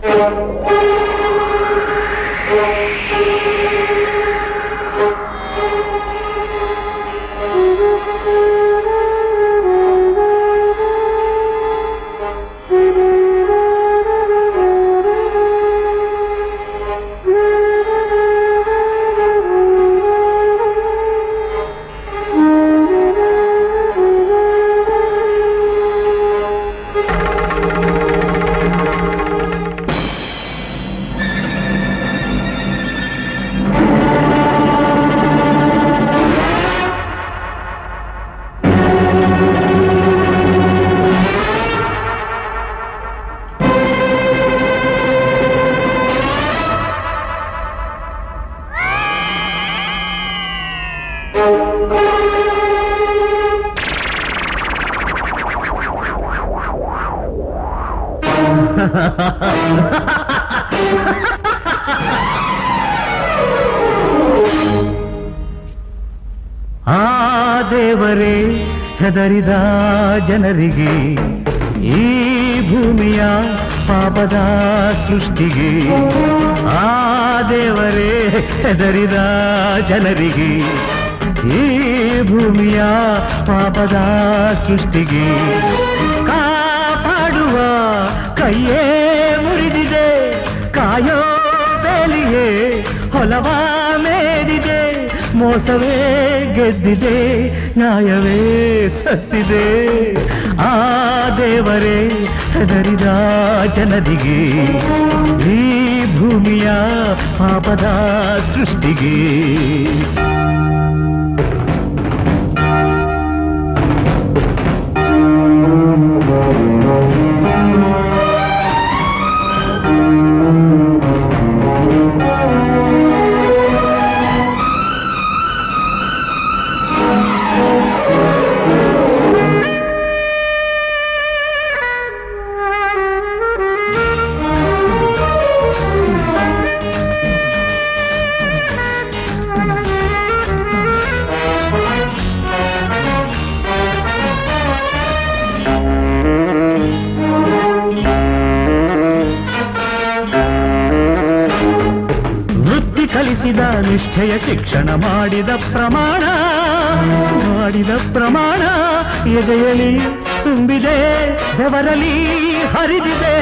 ಆ ದೇವರೇ ಹೆದರಿದ ಜನರಿಗೆ ಈ ಭೂಮಿಯ ಪಾಪದ ಸೃಷ್ಟಿಗೆ ಆ ದೇವರೇ ಹೆದರಿದ ಜನರಿಗೆ ಈ ಭೂಮಿಯ ಪಾಪದ ಸೃಷ್ಟಿಗೆ ಕಾಪಾಡುವ ಕೈಯೇ ಮುರಿದಿದೆ ಕಾಯೋ ಬೇಲಿಯೇ ಹೊಲವ ಮೇದಿದೆ ಮೋಸವೇ ಗೆದ್ದಿದೆ ನ್ಯಾಯವೇ ಸತ್ತಿದೆ ಆ ದೇವರೇ ಹೆದರಿದ ಜನರಿಗೆ ಈ ಭೂಮಿಯ ಪಾಪದ ಸೃಷ್ಟಿಗೆ ವೃತ್ತಿ ಕಲಿಸಿದ ನಿಶ್ಚಯ ಶಿಕ್ಷಣ ಮಾಡಿದ ಪ್ರಮಾಣ ಮಾಡಿದ ಪ್ರಮಾಣ ಎದೆಯಲಿ ತುಂಬಿದೆ ಬೆವರಲಿ ಹರಿದಿದೆ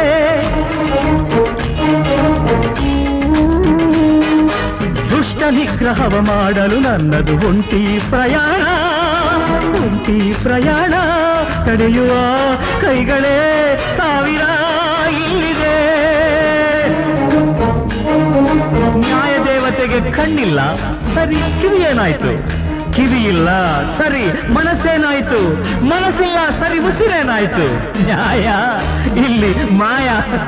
ದುಷ್ಟ ನಿಗ್ರಹವ ಮಾಡಲು ನನ್ನದು ಒಂಟಿ ಪ್ರಯಾಣ ಒಂಟಿ ಪ್ರಯಾಣ ತಡೆಯುವ ಕೈಗಳೇ ಸಾವಿರ ಇಲ್ಲಿದೆ ನ್ಯಾಯ ದೇವತೆಗೆ ಕಣ್ಣಿಲ್ಲ ಸರಿ ಕಿವಿ ಏನಾಯ್ತು ಕಿವಿ ಇಲ್ಲ ಸರಿ ಮನಸ್ಸೇನಾಯ್ತು ಮನಸ್ಸಿಲ್ಲ ಸರಿ ಉಸಿರೇನಾಯ್ತು ನ್ಯಾಯ ಇಲ್ಲಿ ಮಾಯ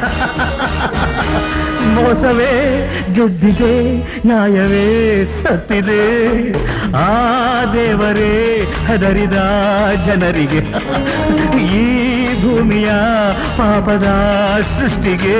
ಮೋಸವೇ ಗೆದ್ದಿದೆ ನ್ಯಾಯವೇ ಸತ್ತಿದೆ ಆ ದೇವರೇ ಹೆದರಿದ ಜನರಿಗೆ ಈ ಭೂಮಿಯ ಪಾಪದ ಸೃಷ್ಟಿಗೆ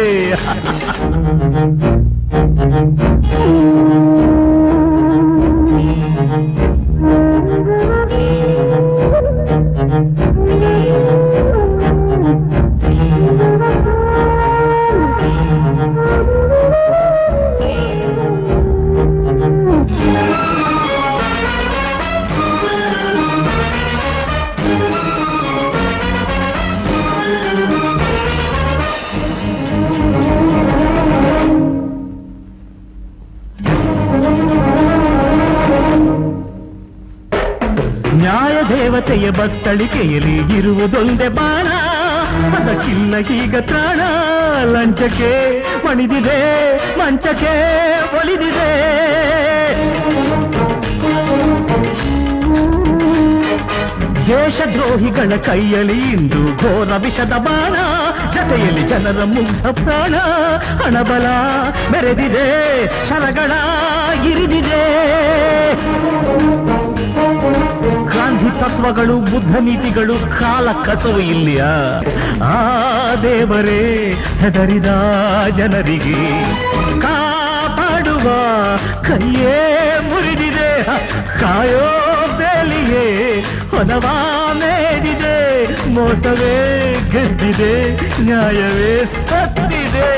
ನ್ಯಾಯ ದೇವತೆಯ ಬತ್ತಳಿಕೆಯಲ್ಲಿ ಇರುವುದೊಂದೇ ಬಾಣ ಅದಕ್ಕಿಲ್ಲ ಈಗ ತ್ರಾಣ ಲಂಚಕ್ಕೆ ಮಣಿದಿದೆ ಮಂಚಕ್ಕೆ ಒಲಿದಿದೆ ದೇಶದ್ರೋಹಿಗಳ ಕೈಯಲ್ಲಿ ಇಂದು ಘೋರ ವಿಷದ ಬಾಣ ಜತೆಯಲ್ಲಿ ಜನರ ಮುಗ್ಧ ಪ್ರಾಣ ಹಣಬಲ ಮೆರೆದಿದೆ ಶರಗಳ ಇರಿದಿದೆ ಗಾಂಧಿ ತತ್ವಗಳು ಬುದ್ಧ ನೀತಿಗಳು ಕಾಲ ಕಸವು ಇಲ್ಲಿಯ ಆ ದೇವರೇ ಹೆದರಿದ ಜನರಿಗೆ ಕಾಪಾಡುವ ಕೈಯೇ ಮುರಿದಿದೆ ಕಾಯೋ ಬೇಲಿಯೇ ಹೊನವ ಮೇದಿದೆ ಮೋಸವೇ ಗೆದ್ದಿದೆ ನ್ಯಾಯವೇ ಸತ್ತಿದೆ